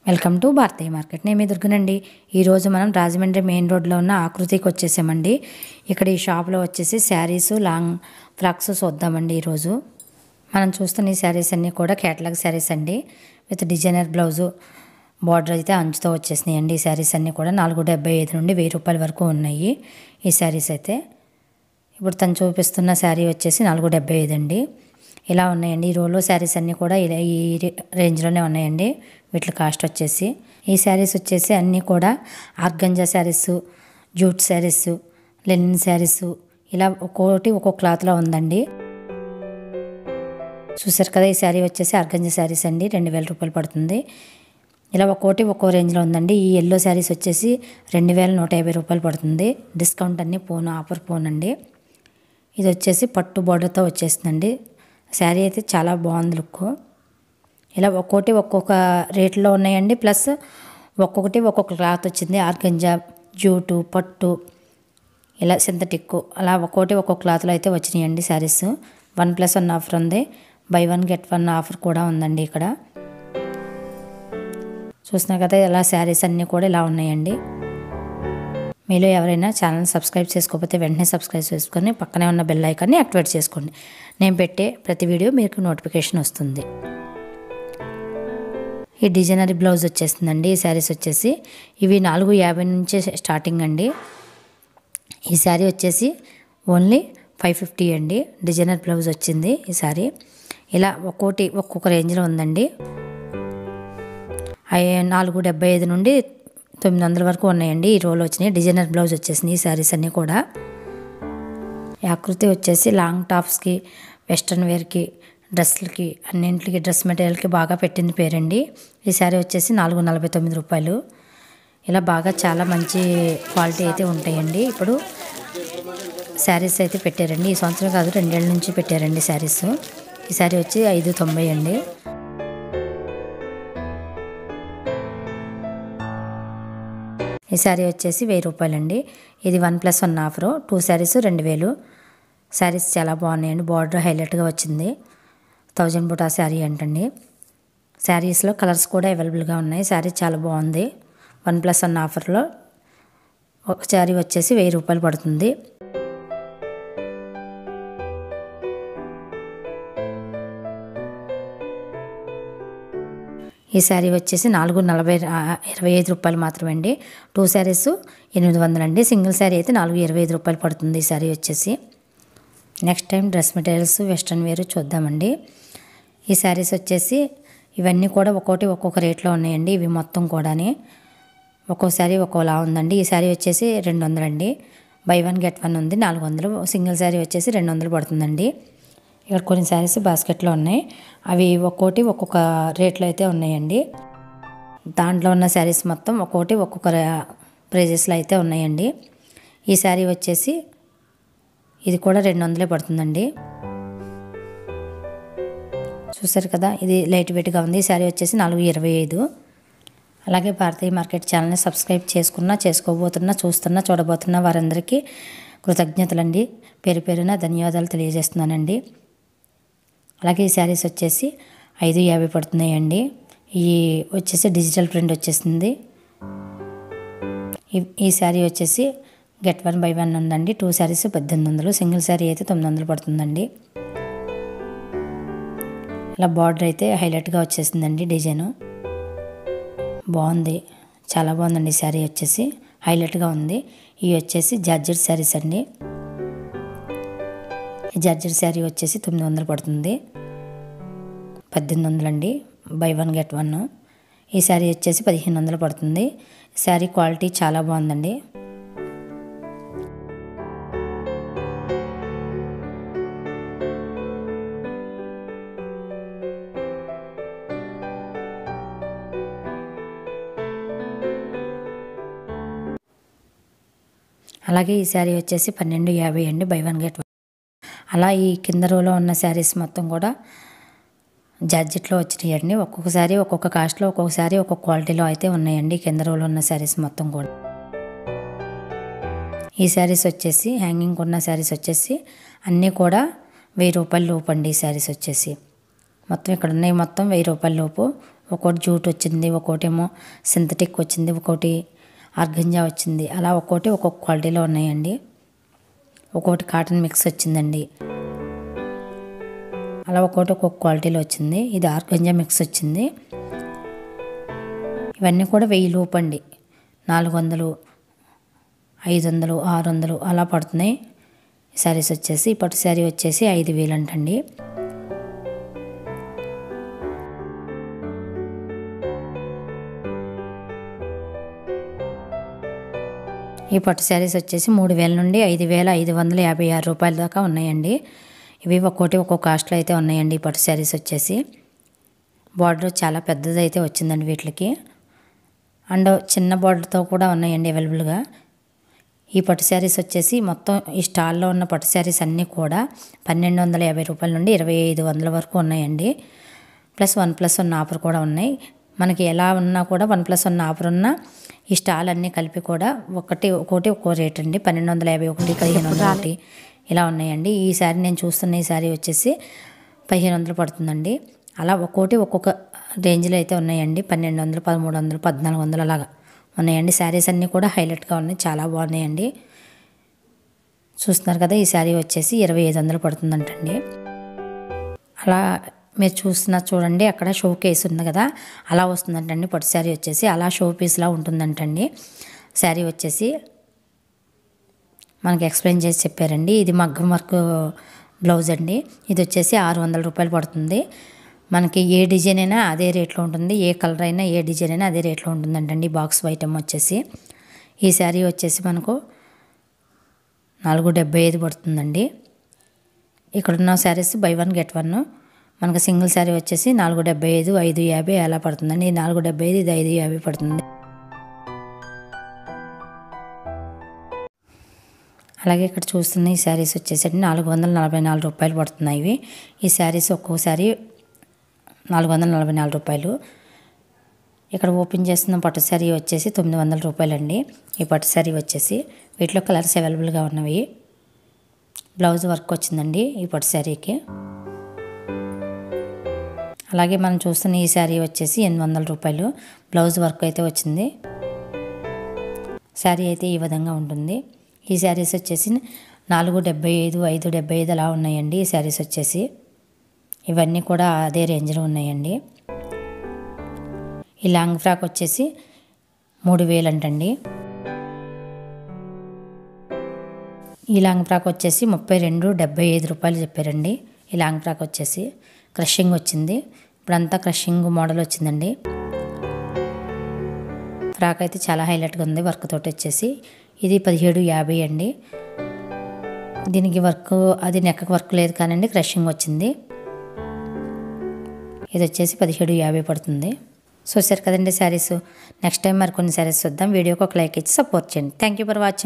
welcome to Bharatiya market నేను మీ దుర్గనండి ఈరోజు మనం రాజమండ్రి మెయిన్ రోడ్లో ఉన్న ఆకృతికి వచ్చేసామండి ఇక్కడ ఈ షాప్లో వచ్చేసి శారీస్ లాంగ్ ఫ్రాక్స్ చూద్దామండి ఈరోజు మనం చూస్తున్న ఈ శారీస్ అన్నీ కూడా కేటలాగ్ శారీస్ అండి విత్ డిజైనర్ బ్లౌజు బార్డర్ అయితే అంచుతో వచ్చేసినాయి అండి ఈ శారీస్ అన్నీ కూడా నాలుగు డెబ్బై ఐదు నుండి వెయ్యి రూపాయల వరకు ఉన్నాయి ఈ శారీస్ అయితే ఇప్పుడు తను చూపిస్తున్న శారీ వచ్చేసి నాలుగు డెబ్బై ఐదు అండి ఇలా ఉన్నాయండి ఈ రోలో శారీస్ అన్నీ కూడా ఇలా ఈ రే- రేంజ్లోనే ఉన్నాయండి వీటి కాస్ట్ వచ్చేసి ఈ శారీస్ వచ్చేసి అన్నీ కూడా organza saris jute saris linen saris ఇలా ఒక్కొక్కటి ఒక్కొక్క క్లాత్లో ఉందండి చూసారు కదా ఈ శారీ వచ్చేసి ఆర్గంజా శారీస్ అండి రెండు వేల రూపాయలు పడుతుంది ఇలా ఒక్కోటి ఒక్కో రేంజ్లో ఉందండి ఈ ఎల్లో శారీస్ వచ్చేసి రెండు వేల నూట యాభై రూపాయలు పడుతుంది డిస్కౌంట్ అన్ని పోను ఆఫర్ పోన్ అండి ఇది వచ్చేసి పట్టు బోర్డర్తో వచ్చేస్తుందండి శారీ అయితే చాలా బాగుంది లుక్ ఇలా ఒక్కొక్కటి ఒక్కొక్క రేట్లో ఉన్నాయండి ప్లస్ ఒక్కొక్కటి ఒక్కొక్క క్లాత్ వచ్చింది ఆర్గంజా జూటు పట్టు ఇలా సింథటిక్ అలా ఒక్కోటి ఒక్కొక్క క్లాత్లో అయితే వచ్చినాయండి saris one plus one offer ఉంది buy one get one offer కూడా ఉందండి ఇక్కడ చూసినా కదా ఇలా శారీస్ అన్నీ కూడా ఇలా ఉన్నాయండి మీలో ఎవరైనా ఛానల్ సబ్స్క్రైబ్ చేసుకోకపోతే వెంటనే సబ్స్క్రైబ్ చేసుకొని పక్కనే ఉన్న బెల్ ఐకాన్ని యాక్టివేట్ చేసుకోండి నేను పెట్టే ప్రతి వీడియో మీకు నోటిఫికేషన్ వస్తుంది ఈ డిజైనరీ బ్లౌజ్ వచ్చేస్తుందండి ఈ శారీస్ వచ్చేసి ఇవి నాలుగు యాభై నుంచి స్టార్టింగ్ అండి ఈ శారీ వచ్చేసి ఓన్లీ ఫైవ్ ఫిఫ్టీ అండి డిజైనర్ బ్లౌజ్ వచ్చింది ఈ శారీ ఇలా ఒక్కోటి ఒక్కొక్క రేంజ్లో ఉందండి అవి నాలుగు డెబ్బై ఐదు నుండి తొమ్మిది వందల వరకు ఉన్నాయండి ఈ రోల్ వచ్చినాయి డిజైనర్ బ్లౌజ్ వచ్చేసింది ఈ శారీస్ అన్నీ కూడా ఈ ఆకృతి వచ్చేసి లాంగ్ టాప్స్కి వెస్ట్రన్ వేర్కి డ్రెస్లకి అన్నింటికి డ్రెస్ మెటీరియల్కి బాగా పెట్టింది పేరండి ఈ శారీ వచ్చేసి నాలుగు నలభై తొమ్మిది రూపాయలు ఇలా బాగా చాలా మంచి క్వాలిటీ అయితే ఉంటాయండి ఇప్పుడు శారీస్ అయితే పెట్టారండి ఈ సంవత్సరం కాదు రెండేళ్ళ నుంచి పెట్టారండి శారీస్ ఈ శారీ వచ్చి ఐదు తొంభై అండి ఈ శారీ వచ్చేసి వెయ్యి రూపాయలండి ఇది one plus one offer two saris రెండు వేలు శారీస్ చాలా బాగున్నాయండి బార్డర్ హైలైట్గా వచ్చింది థౌజండ్ బుటా శారీ అంటండి శారీస్లో కలర్స్ కూడా అవైలబుల్గా ఉన్నాయి శారీ చాలా బాగుంది వన్ ప్లస్ వన్ ఆఫర్లో ఒక శారీ వచ్చేసి వెయ్యి రూపాయలు పడుతుంది ఈ శారీ వచ్చేసి నాలుగు నలభై రా- ఇరవై ఐదు రూపాయలు మాత్రమే అండి టూ శారీస్ ఎనిమిది వందలు అండి సింగిల్ శారీ అయితే నాలుగు ఇరవై ఐదు రూపాయలు పడుతుంది ఈ శారీ వచ్చేసి next time dress materials western wear చూద్దామండి ఈ శారీస్ వచ్చేసి ఇవన్నీ కూడా ఒక్కోటి ఒక్కొక్క రేట్లో ఉన్నాయండి ఇవి మొత్తం కూడాని ఒక్కో శారీ ఒక్కోలా ఉందండి ఈ శారీ వచ్చేసి రెండు వందలండి బై వన్ గెట్ వన్ ఉంది నాలుగు వందలు సింగిల్ శారీ వచ్చేసి రెండు వందలు పడుతుందండి ఇక్కడ కొన్ని శారీస్ బాస్కెట్లో ఉన్నాయి అవి ఒక్కోటి ఒక్కొక్క రేట్లో అయితే ఉన్నాయండి దాంట్లో ఉన్న శారీస్ మొత్తం ఒక్కోటి ఒక్కొక్క ప్రైజెస్లో అయితే ఉన్నాయండి ఈ శారీ వచ్చేసి ఇది కూడా రెండు వందలే పడుతుందండి చూసారు కదా ఇది లైట్ వెయిట్గా ఉంది ఈ శారీ వచ్చేసి నాలుగు ఇరవై ఐదు అలాగే భారతీయ మార్కెట్ ఛానల్ని సబ్స్క్రైబ్ చేసుకున్నా చేసుకోబోతున్నా చూస్తున్నా చూడబోతున్న వారందరికీ కృతజ్ఞతలండి పేరు పేరున ధన్యవాదాలు తెలియజేస్తున్నానండి అలాగే ఈ శారీస్ వచ్చేసి ఐదు యాభై పడుతున్నాయండి ఈ వచ్చేసి డిజిటల్ ప్రింట్ వచ్చేసింది ఈ- ఈ శారీ వచ్చేసి గెట్ వన్ బై వన్ ఉందండి టూ శారీస్ పద్దెనిమిది వందలు సింగిల్ శారీ అయితే తొమ్మిది వందలు పడుతుందండి ఇలా బార్డర్ అయితే హైలైట్గా వచ్చేసిందండి డిజైను బాగుంది చాలా బాగుందండి ఈ శారీ వచ్చేసి హైలైట్గా ఉంది ఇవి వచ్చేసి జార్జెట్ శారీస్ అండి ఈ జార్జెట్ శారీ వచ్చేసి తొమ్మిది వందలు పడుతుంది పద్దెనిమిది వందలండి బై వన్ గెట్ వన్ ఈ శారీ వచ్చేసి పదిహేను వందలు పడుతుంది శారీ క్వాలిటీ చాలా బాగుందండి అలాగే ఈ శారీ వచ్చేసి పన్నెండు యాభై అండి బై వన్ గెట్ వన్ అలా ఈ కింద రోలో ఉన్న శారీస్ మొత్తం కూడా జార్జెట్లో వచ్చినాయండి ఒక్కొక్క శారీ ఒక్కొక్క కాస్ట్లో ఒక్కొక్క శారీ ఒక్కొక్క క్వాలిటీలో అయితే ఉన్నాయండి కింద రోలో ఉన్న శారీస్ మొత్తం కూడా ఈ శారీస్ వచ్చేసి హ్యాంగింగ్ ఉన్న శారీస్ వచ్చేసి అన్నీ కూడా వెయ్యి రూపాయల లోపు అండి ఈ శారీస్ వచ్చేసి మొత్తం ఇక్కడ ఉన్నాయి మొత్తం వెయ్యి రూపాయల లోపు ఒక్కోటి జూట్ వచ్చింది ఒక్కోటి ఏమో సింథటిక్ వచ్చింది ఒక్కోటి ఆర్గంజా వచ్చింది అలా ఒక్కోటి ఒక్కొక్క క్వాలిటీలో ఉన్నాయండి ఒక్కోటి కాటన్ మిక్స్ వచ్చిందండి అలా ఒక్కోటి ఒక్కొక్క క్వాలిటీలో వచ్చింది ఇది ఆర్గంజా మిక్స్ వచ్చింది ఇవన్నీ కూడా వెయ్యి లోపు అండి నాలుగు వందలు ఐదు వందలు ఆరు వందలు అలా పడుతున్నాయి శారీస్ వచ్చేసి పట్టు శారీ వచ్చేసి ఐదు వేలు అంటండి ఈ పట్టు శారీస్ వచ్చేసి మూడు వేల నుండి ఐదు వేల ఐదు వందల యాభై ఆరు రూపాయల దాకా ఉన్నాయండి ఇవి ఒక్కోటి ఒక్కొక్క కాస్ట్లో అయితే ఉన్నాయండి ఈ పట్టు శారీస్ వచ్చేసి బార్డర్ చాలా పెద్దది అయితే వచ్చిందండి వీటికి అండ్ చిన్న బార్డర్తో కూడా ఉన్నాయండి అవైలబుల్గా ఈ పట్టు శారీస్ వచ్చేసి మొత్తం ఈ స్టాల్లో ఉన్న పట్టు శారీస్ అన్నీ కూడా పన్నెండు వందల యాభై రూపాయల నుండి ఇరవై ఐదు వందల వరకు ఉన్నాయండి plus one plus one offer కూడా ఉన్నాయి మనకి ఎలా ఉన్నా కూడా వన్ ప్లస్ వన్ ఆఫర్ ఉన్నా ఈ స్టాల్ అన్నీ కలిపి కూడా ఒకటి ఒక్కోటి ఒక్కో రేట్ అండి పన్నెండు వందల యాభై ఒకటి పదిహేను వందల ఒకటి ఇలా ఉన్నాయండి ఈ శారీ నేను చూస్తున్న ఈ శారీ వచ్చేసి పదిహేను వందలు పడుతుందండి అలా ఒక్కోటి ఒక్కొక్క రేంజ్లో అయితే ఉన్నాయండి పన్నెండు వందలు పదమూడు వందలు పద్నాలుగు వందలు అలాగా ఉన్నాయండి శారీస్ అన్నీ కూడా హైలైట్గా ఉన్నాయి చాలా బాగున్నాయండి చూస్తున్నారు కదా ఈ శారీ వచ్చేసి ఇరవై ఐదు వందలు పడుతుందంటండి అలా మీరు చూస్తున్న చూడండి అక్కడ షో కేస్ ఉంది కదా అలా వస్తుందంటండి పట్టు శారీ వచ్చేసి అలా షో పీస్లా ఉంటుందంటండి శారీ వచ్చేసి మనకి ఎక్స్ప్లెయిన్ చేసి చెప్పారండి ఇది మగ్గం వర్క్ బ్లౌజ్ అండి ఇది వచ్చేసి ఆరు వందల రూపాయలు పడుతుంది మనకి ఏ డిజైన్ అయినా అదే రేట్లో ఉంటుంది ఏ కలర్ అయినా ఏ డిజైన్ అయినా అదే రేట్లో ఉంటుందంటండి బాక్స్ ఐటమ్ వచ్చేసి ఈ శారీ వచ్చేసి మనకు నాలుగు డెబ్బై ఐదు పడుతుందండి ఇక్కడున్న saris buy one get one మనకు సింగిల్ శారీ వచ్చేసి నాలుగు డెబ్బై ఐదు ఐదు యాభై అలా పడుతుందండి ఇది నాలుగు డెబ్బై ఐదు ఇది ఐదు యాభై పడుతుంది అలాగే ఇక్కడ చూస్తున్న ఈ శారీస్ వచ్చేసరికి నాలుగు వందల నలభై నాలుగు రూపాయలు పడుతున్నాయి ఇవి ఈ శారీస్ ఒక్కోసారి నాలుగు వందల నలభై నాలుగు రూపాయలు ఇక్కడ ఓపెన్ చేస్తున్న పట్టు శారీ వచ్చేసి తొమ్మిది వందల రూపాయలండి ఈ పట్టు శారీ వచ్చేసి వీటిలో కలర్స్ అవైలబుల్గా ఉన్నవి బ్లౌజ్ వర్క్ వచ్చిందండి ఈ పట్టు శారీకి అలాగే మనం చూస్తున్న ఈ శారీ వచ్చేసి ఎనిమిది వందల రూపాయలు బ్లౌజ్ వర్క్ అయితే వచ్చింది శారీ అయితే ఈ విధంగా ఉంటుంది ఈ శారీస్ వచ్చేసి నాలుగు డెబ్బై ఐదు ఐదు డెబ్బై ఐదు అలా ఉన్నాయండి ఈ శారీస్ వచ్చేసి ఇవన్నీ కూడా అదే రేంజ్లో ఉన్నాయండి ఈ లాంగ్ ఫ్రాక్ వచ్చేసి మూడు వేలు అంటండి ఈ లాంగ్ ఫ్రాక్ వచ్చేసి ముప్పై రెండు డెబ్బై ఐదు రూపాయలు చెప్పారండి ఈ లాంగ్ ఫ్రాక్ వచ్చేసి క్రషింగ్ వచ్చింది ఇప్పుడంతా క్రషింగ్ మోడల్ వచ్చిందండి ఫ్రాక్ అయితే చాలా హైలైట్గా ఉంది వర్క్ తోటి వచ్చేసి ఇది పదిహేడు యాభై అండి దీనికి వర్క్ అది నెక్ వర్క్ లేదు కానండి క్రషింగ్ వచ్చింది ఇది వచ్చేసి పదిహేడు యాభై పడుతుంది చూసారు కదండి శారీస్ నెక్స్ట్ టైం మరి కొన్ని శారీస్ చూద్దాం వీడియోకి ఒక లైక్ ఇచ్చి సపోర్ట్ చేయండి థ్యాంక్ యూ ఫర్ వాచింగ్